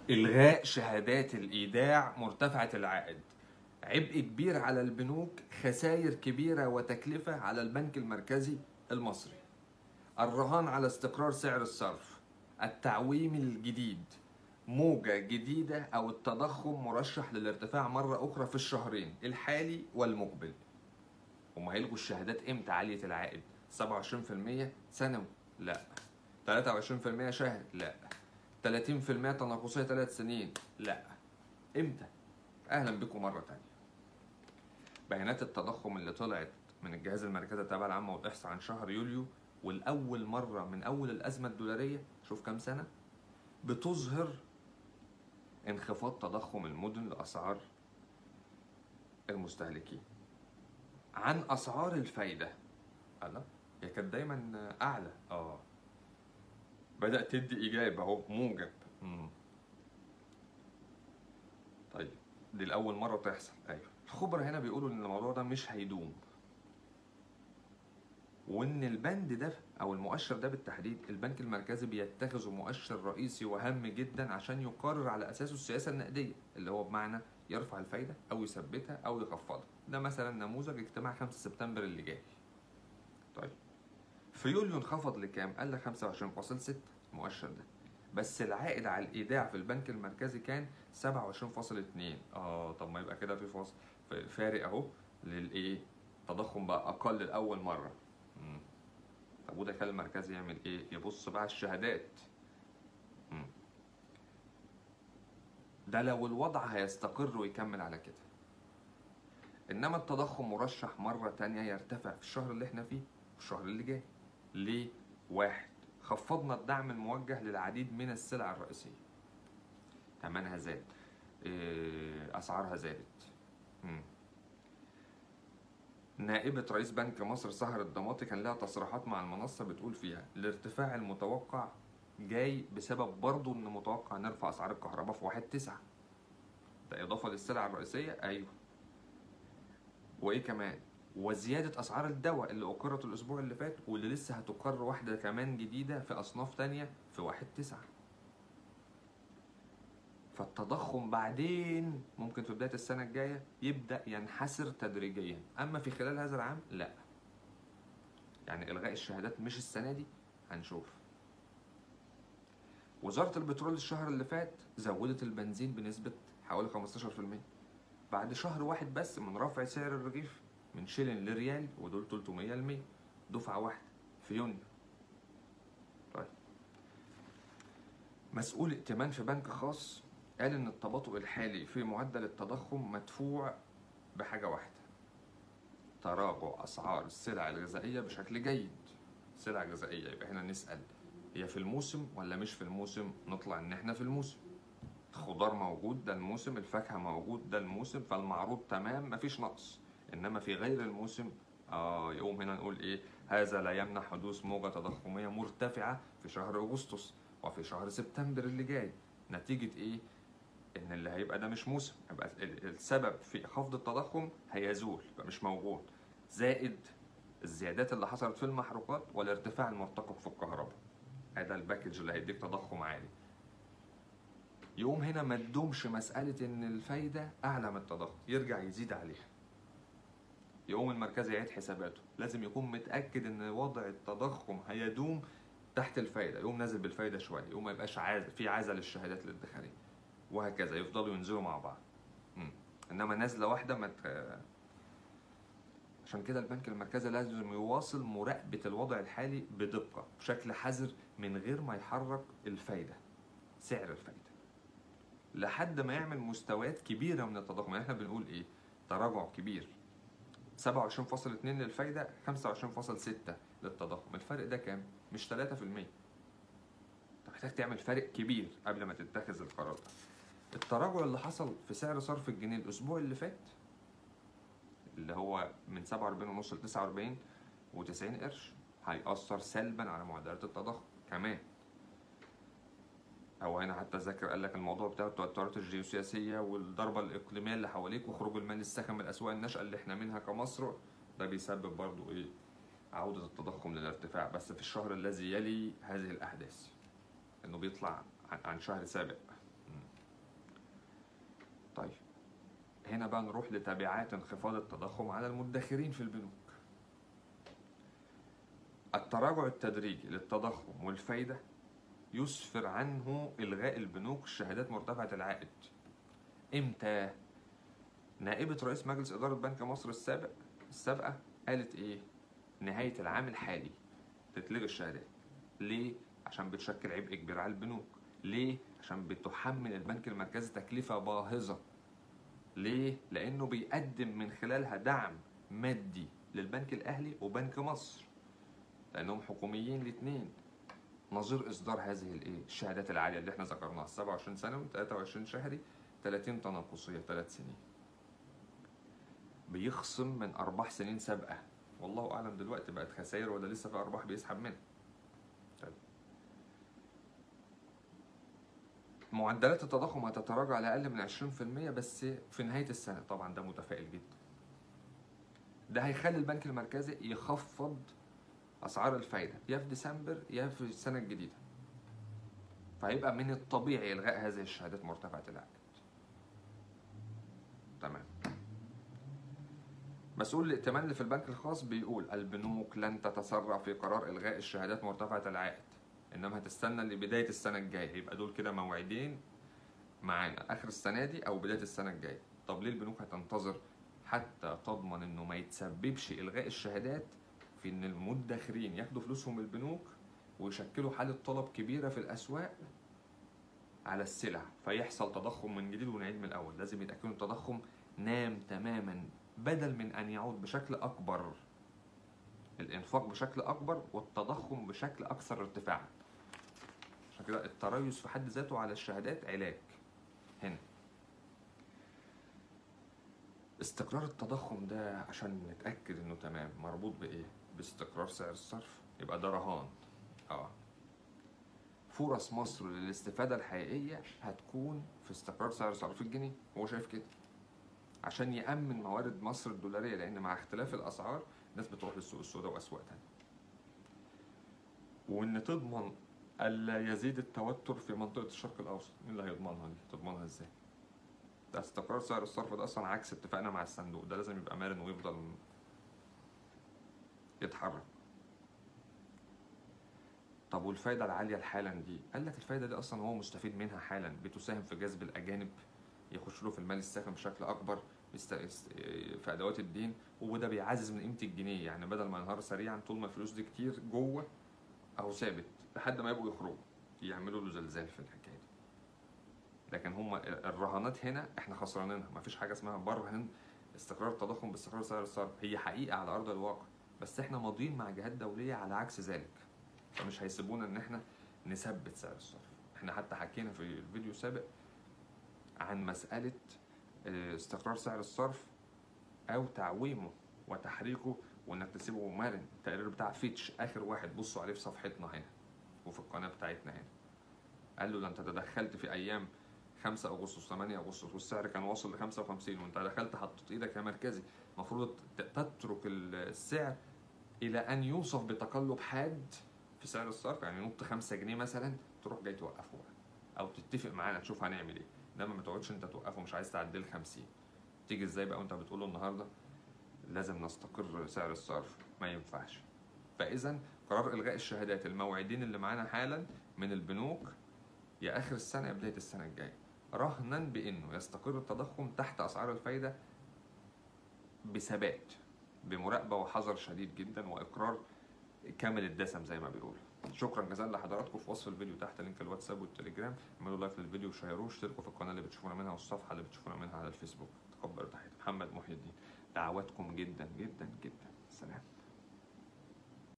إلغاء شهادات الإيداع مرتفعة العائد عبء كبير على البنوك خسائر كبيرة وتكلفة على البنك المركزي المصري الرهان على استقرار سعر الصرف التعويم الجديد موجة جديدة أو التضخم مرشح للارتفاع مرة أخرى في الشهرين الحالي والمقبل هم هيلغوا الشهادات امتى عالية العائد 27% سنوي لا 23% شهر لا 30% تناقصية ثلاث سنين لا امتى اهلا بكم مرة تانية بيانات التضخم اللي طلعت من الجهاز المركزي التابع العامة والإحصاء عن شهر يوليو والأول مرة من أول الأزمة الدولارية شوف كام سنة بتظهر انخفاض تضخم المدن لأسعار المستهلكين عن أسعار الفايدة الله هي كانت دايما أعلى اه بدأت تدي إيجاب أهو موجب مم. طيب دي لأول مرة تحصل أيوه الخبراء هنا بيقولوا إن الموضوع ده مش هيدوم وإن البند ده أو المؤشر ده بالتحديد البنك المركزي بيتخذه مؤشر رئيسي وهام جدا عشان يقرر على أساسه السياسة النقدية اللي هو بمعنى يرفع الفايدة أو يثبتها أو يخفضها ده مثلا نموذج اجتماع 5 سبتمبر اللي جاي طيب في يوليو انخفض لكام؟ قال لك 25.6 المؤشر ده بس العائد على الايداع في البنك المركزي كان 27.2 اه طب ما يبقى كده في فاصل فارق اهو للايه تضخم بقى اقل لاول مره مم. طب وده كان المركزي يعمل ايه يبص بقى على الشهادات مم. ده لو الوضع هيستقر ويكمل على كده انما التضخم مرشح مره تانية يرتفع في الشهر اللي احنا فيه والشهر اللي جاي ليه واحد خفضنا الدعم الموجه للعديد من السلع الرئيسية ثمنها زاد إيه، أسعارها زادت مم. نائبة رئيس بنك مصر سهر الضماطي كان لها تصريحات مع المنصة بتقول فيها الارتفاع المتوقع جاي بسبب برضه ان متوقع نرفع اسعار الكهرباء في واحد تسعة ده اضافة للسلع الرئيسية ايوه وايه كمان وزيادة أسعار الدواء اللي أقرت الأسبوع اللي فات واللي لسه هتقر واحدة كمان جديدة في أصناف تانية في واحد تسعة فالتضخم بعدين ممكن في بداية السنة الجاية يبدأ ينحسر تدريجيا أما في خلال هذا العام لا يعني إلغاء الشهادات مش السنة دي هنشوف وزارة البترول الشهر اللي فات زودت البنزين بنسبة حوالي 15% بعد شهر واحد بس من رفع سعر الرغيف من شيلين لريال ودول 300 المية دفعة واحدة في يونيو طيب مسؤول ائتمان في بنك خاص قال ان التباطؤ الحالي في معدل التضخم مدفوع بحاجة واحدة تراجع اسعار السلع الغذائية بشكل جيد سلع غذائية يبقى هنا نسأل هي في الموسم ولا مش في الموسم نطلع ان احنا في الموسم الخضار موجود ده الموسم الفاكهة موجود ده الموسم فالمعروض تمام مفيش نقص انما في غير الموسم اه يقوم هنا نقول ايه هذا لا يمنع حدوث موجة تضخمية مرتفعة في شهر اغسطس وفي شهر سبتمبر اللي جاي نتيجة ايه ان اللي هيبقى ده مش موسم يبقى السبب في خفض التضخم هيزول يبقى مش موجود زائد الزيادات اللي حصلت في المحروقات والارتفاع المرتقب في الكهرباء هذا الباكج اللي هيديك تضخم عالي يقوم هنا ما تدومش مسألة إن الفايدة أعلى من التضخم يرجع يزيد عليها يقوم المركزي يعيد حساباته لازم يكون متأكد إن وضع التضخم هيدوم تحت الفايدة يقوم نازل بالفايدة شوية يقوم ما يبقاش عاز في عزل للشهادات الادخارية وهكذا يفضلوا ينزلوا مع بعض مم. إنما نازلة واحدة ما مت... عشان كده البنك المركزي لازم يواصل مراقبة الوضع الحالي بدقة بشكل حذر من غير ما يحرك الفايدة سعر الفايدة لحد ما يعمل مستويات كبيرة من التضخم يعني احنا بنقول ايه تراجع كبير 27.2 للفايدة 25.6 للتضخم الفرق ده كام؟ مش 3% انت محتاج تعمل فرق كبير قبل ما تتخذ القرار ده التراجع اللي حصل في سعر صرف الجنيه الاسبوع اللي فات اللي هو من 47 ونص ل 49 و90 قرش هيأثر سلبا على معدلات التضخم كمان او هنا حتى ذاكر قال لك الموضوع بتاع التوترات الجيوسياسيه والضربه الاقليميه اللي حواليك وخروج المال الساخن من الاسواق الناشئه اللي احنا منها كمصر ده بيسبب برضو ايه عوده التضخم للارتفاع بس في الشهر الذي يلي هذه الاحداث انه بيطلع عن شهر سابق طيب هنا بقى نروح لتبعات انخفاض التضخم على المدخرين في البنوك التراجع التدريجي للتضخم والفايدة يسفر عنه إلغاء البنوك الشهادات مرتفعة العائد إمتى؟ نائبة رئيس مجلس إدارة بنك مصر السابق السابقة قالت إيه؟ نهاية العام الحالي تتلغي الشهادات ليه؟ عشان بتشكل عبء كبير على البنوك ليه؟ عشان بتحمل البنك المركزي تكلفة باهظة ليه؟ لأنه بيقدم من خلالها دعم مادي للبنك الأهلي وبنك مصر لأنهم حكوميين الاثنين نظير إصدار هذه الإيه؟ الشهادات العالية اللي إحنا ذكرناها 27 سنوي 23 شهري 30 تناقصية 3 سنين بيخصم من أرباح سنين سابقة والله أعلم دلوقتي بقت خسائر ولا لسه في أرباح بيسحب منها طيب. معدلات التضخم هتتراجع لأقل من 20% بس في نهاية السنة طبعا ده متفائل جدا ده هيخلي البنك المركزي يخفض أسعار الفايدة يا في ديسمبر يا في السنة الجديدة فهيبقى من الطبيعي إلغاء هذه الشهادات مرتفعة العائد تمام مسؤول الائتمان اللي في البنك الخاص بيقول البنوك لن تتسرع في قرار إلغاء الشهادات مرتفعة العائد إنما هتستنى لبداية السنة الجاية يبقى دول كده موعدين معانا آخر السنة دي أو بداية السنة الجاية طب ليه البنوك هتنتظر حتى تضمن إنه ما يتسببش إلغاء الشهادات في إن المدخرين ياخدوا فلوسهم من البنوك ويشكلوا حالة طلب كبيرة في الأسواق على السلع فيحصل تضخم من جديد ونعيد من الأول لازم يتأكدوا التضخم نام تماما بدل من أن يعود بشكل أكبر الإنفاق بشكل أكبر والتضخم بشكل أكثر ارتفاعا عشان كده التريث في حد ذاته على الشهادات علاج هنا استقرار التضخم ده عشان نتأكد إنه تمام مربوط بإيه؟ باستقرار سعر الصرف يبقى ده رهان اه فرص مصر للاستفادة الحقيقية هتكون في استقرار سعر صرف الجنيه هو شايف كده عشان يأمن موارد مصر الدولارية لأن مع اختلاف الأسعار الناس بتروح للسوق السوداء وأسواق تانية وإن تضمن ألا يزيد التوتر في منطقة الشرق الأوسط مين اللي هيضمنها دي؟ تضمنها إزاي؟ ده استقرار سعر الصرف ده أصلا عكس اتفاقنا مع الصندوق ده لازم يبقى مرن ويفضل يتحرك طب والفايدة العالية حالا دي قال لك الفايدة دي أصلا هو مستفيد منها حالا بتساهم في جذب الأجانب يخش له في المال الساخن بشكل أكبر است- است- في أدوات الدين وده بيعزز من قيمة الجنيه يعني بدل ما ينهار سريعا طول ما الفلوس دي كتير جوه أو ثابت لحد ما يبقوا يخرجوا يعملوا له زلزال في الحكاية دي لكن هم الرهانات هنا احنا خسرانينها مفيش حاجة اسمها برهن استقرار التضخم باستقرار سعر الصرف هي حقيقة على أرض الواقع بس احنا ماضيين مع جهات دولية على عكس ذلك فمش هيسيبونا ان احنا نثبت سعر الصرف احنا حتى حكينا في الفيديو السابق عن مسألة آه، استقرار سعر الصرف أو تعويمه وتحريكه وإنك تسيبه مرن التقرير بتاع فيتش آخر واحد بصوا عليه في صفحتنا هنا وفي القناة بتاعتنا هنا قال له ده أنت تدخلت في أيام 5 أغسطس 8 أغسطس والسعر كان واصل ل 55 وأنت دخلت حطيت إيدك يا مركزي المفروض ت- تترك السعر إلى أن يوصف بتقلب حاد في سعر الصرف يعني ينط 5 جنيه مثلا تروح جاي توقفه بقى او تتفق معانا تشوف هنعمل ايه انما ما تقعدش انت توقفه مش عايز تعدي ل 50 تيجي ازاي بقى وانت بتقول له النهارده لازم نستقر سعر الصرف ما ينفعش فاذا قرار الغاء الشهادات الموعدين اللي معانا حالا من البنوك يا اخر السنه يا بدايه السنه الجايه رهنا بانه يستقر التضخم تحت اسعار الفايده بثبات بمراقبه وحذر شديد جدا واقرار كامل الدسم زي ما بيقولوا شكرا جزيلا لحضراتكم في وصف الفيديو تحت لينك الواتساب والتليجرام اعملوا لايك للفيديو وشيروه اشتركوا في القناه اللي بتشوفونا منها والصفحه اللي بتشوفونا منها على الفيسبوك تقبلوا تحياتي محمد محي الدين دعواتكم جدا جدا جدا سلام